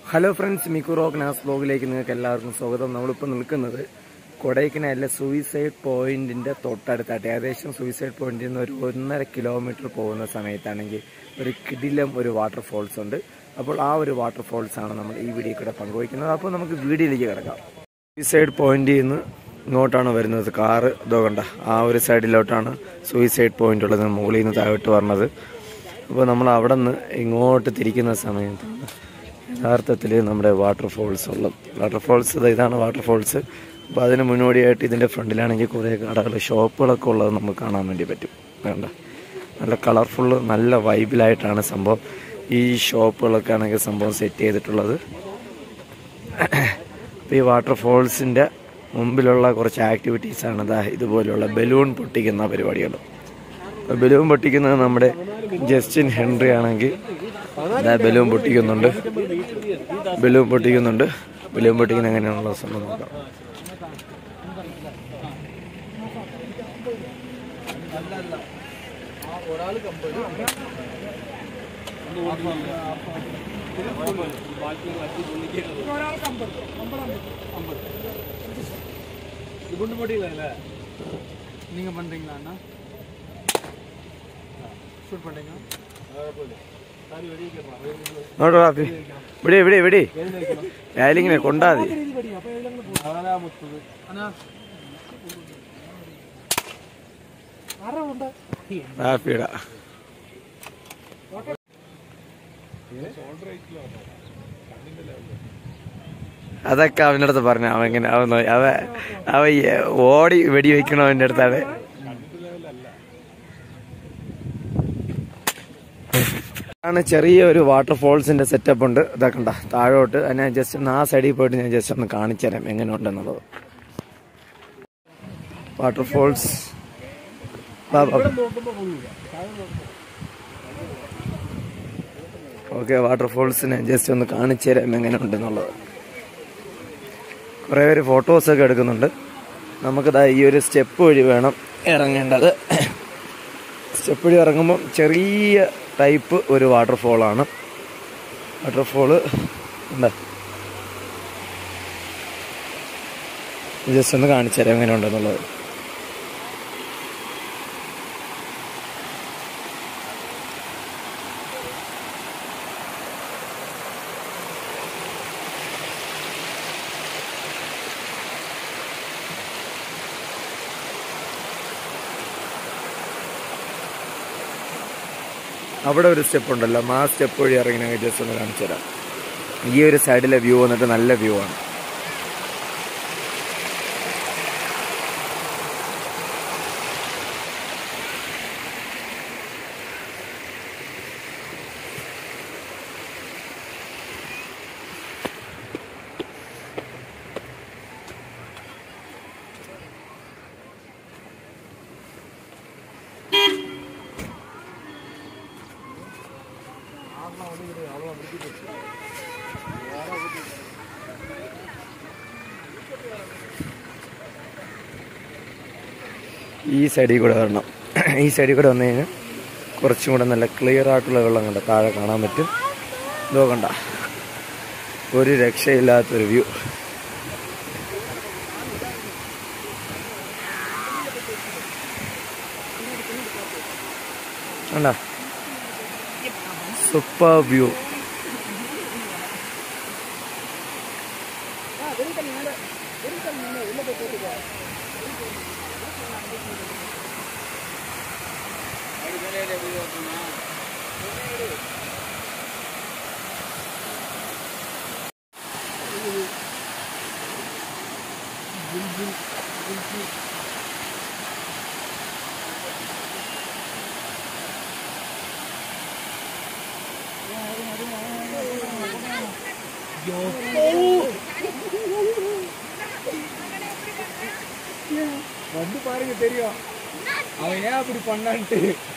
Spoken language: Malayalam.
ഹലോ ഫ്രണ്ട്സ് മിക്കു റോക്ക് നാസ് ബ്ലോഗിലേക്ക് നിങ്ങൾക്ക് എല്ലാവർക്കും സ്വാഗതം നമ്മളിപ്പോൾ നിൽക്കുന്നത് കൊടൈക്കനാലിലെ സൂയിസൈഡ് പോയിന്റിന്റെ തൊട്ടടുത്തായിട്ട് ഏകദേശം സൂയിസൈഡ് പോയിന്റിൽ നിന്ന് ഒരു ഒന്നര കിലോമീറ്റർ പോകുന്ന സമയത്താണെങ്കിൽ ഒരു കിടിലം ഒരു വാട്ടർഫോൾസ് ഉണ്ട് അപ്പോൾ ആ ഒരു വാട്ടർഫോൾസ് ആണ് നമ്മൾ ഈ വീഡിയോ കൂടെ പങ്കുവയ്ക്കുന്നത് അപ്പോൾ നമുക്ക് വീഡിയോയിലേക്ക് കിടക്കാം സൂയിസൈഡ് പോയിന്റിൽ നിന്ന് ഇങ്ങോട്ടാണ് വരുന്നത് കാറ് ഇതോ കണ്ട ആ ഒരു സൈഡിലോട്ടാണ് സൂയിസൈഡ് പോയിന്റ് ഉള്ളത് മുകളിൽ നിന്ന് താഴോട്ട് പറഞ്ഞത് അപ്പോൾ നമ്മൾ അവിടെ നിന്ന് ഇങ്ങോട്ട് തിരിക്കുന്ന സമയത്താണ് യഥാർത്ഥത്തിൽ നമ്മുടെ വാട്ടർഫോൾസ് ഉള്ളത് വാട്ടർഫോൾസ് ഇതാണ് വാട്ടർഫോൾസ് അപ്പോൾ അതിന് മുന്നോടിയായിട്ട് ഇതിൻ്റെ ഫ്രണ്ടിലാണെങ്കിൽ കുറേ കടകൾ ഷോപ്പുകളൊക്കെ ഉള്ളത് നമുക്ക് കാണാൻ വേണ്ടി പറ്റും വേണ്ട നല്ല കളർഫുള്ള് നല്ല വൈബിലായിട്ടാണ് സംഭവം ഈ ഷോപ്പുകളൊക്കെ ആണെങ്കിൽ സംഭവം സെറ്റ് ചെയ്തിട്ടുള്ളത് അപ്പോൾ ഈ വാട്ടർഫോൾസിൻ്റെ മുമ്പിലുള്ള കുറച്ച് ആക്ടിവിറ്റീസാണ് ഇതാ ഇതുപോലെയുള്ള ബലൂൺ പൊട്ടിക്കുന്ന പരിപാടികൾ അപ്പോൾ ബലൂൺ പൊട്ടിക്കുന്നത് നമ്മുടെ ജസ്റ്റിൻ ഹെൻറി ആണെങ്കിൽ ഇതാ ബലൂൺ പൊട്ടിക്കുന്നുണ്ട് ബലൂൺ പൊട്ടിക്കുന്നുണ്ട് ബലൂൺ പൊട്ടിക്കുന്ന എങ്ങനെയാണുള്ള സംഭവം നോക്കാം குண்டு போட்டீங்களா நீங்க பண்றீங்களா அண்ணா ஷூட் பண்றீங்க നോട്ടോ റാഫി ഇവിടെ ഇവിടെ ഇവിടെ ഞാനിങ്ങനെ കൊണ്ടാ മതി அண்ணா அரை உண்டா റാഫിയുടെ അതൊക്കെ അവൻ്റെ അടുത്ത് പറഞ്ഞു അവൻ ഇങ്ങനെ അവൻ നോ- അവ അവ ഈ ഓടി വെടി വെക്കണോ അവൻ്റെ അടുത്താണ് ആണ് ചെറിയ ഒരു വാട്ടർഫോൾസിന്റെ സെറ്റപ്പ് ഉണ്ട് ഇതൊക്കെ ഉണ്ട താഴോട്ട് അത് ഞാൻ ജസ്റ്റ് ഒന്ന് ആ സൈഡിൽ പോയിട്ട് ഞാൻ ജസ്റ്റ് ഒന്ന് കാണിച്ചു തരാം എങ്ങനെ ഉണ്ടെന്നുള്ളത് വാട്ടർഫോൾസ് ഓക്കെ വാട്ടർഫോൾസിനെ ജസ്റ്റ് ഒന്ന് കാണിച്ചു തരാം എങ്ങനെ ഉണ്ടെന്നുള്ളത് കുറേ പേര് ഫോട്ടോസൊക്കെ എടുക്കുന്നുണ്ട് നമുക്കിതാ ഈ ഒരു സ്റ്റെപ്പ് വഴി വേണം ഇറങ്ങേണ്ടത് സ്റ്റെപ്പ് വഴി ഇറങ്ങുമ്പം ചെറിയ ടൈപ്പ് ഒരു വാട്ടർഫോളാണ് വാട്ടർഫോള് ഉണ്ട് ജസ്റ്റ് ഒന്ന് കാണിച്ചു തരാം എങ്ങനെ ഉണ്ടെന്നുള്ളത് അവിടെ ഒരു സ്റ്റെപ്പ് ഉണ്ടല്ലോ ആ സ്റ്റെപ്പ് വഴി ഇറങ്ങി ഞങ്ങൾ ജസ്റ്റ് ഒന്ന് കാണിച്ചു തരാം ഈ ഒരു സൈഡിലെ വ്യൂ വന്നിട്ട് നല്ല വ്യൂ ആണ് ഈ സൈഡിൽ കൂടെ വരണം ഈ സൈഡിൽ കൂടെ വന്നു കഴിഞ്ഞാൽ കുറച്ചും കൂടെ നല്ല ക്ലിയർ ആയിട്ടുള്ള വെള്ളം കണ്ട താഴെ കാണാൻ പറ്റും ഇതോ കണ്ട ഒരു രക്ഷയില്ലാത്തൊരു വ്യൂ കണ്ട സൂപ്പർ വ്യൂ வந்து பாருங்க தெரியும் அவன் ஏன் அப்படி பண்ணான்ட்டு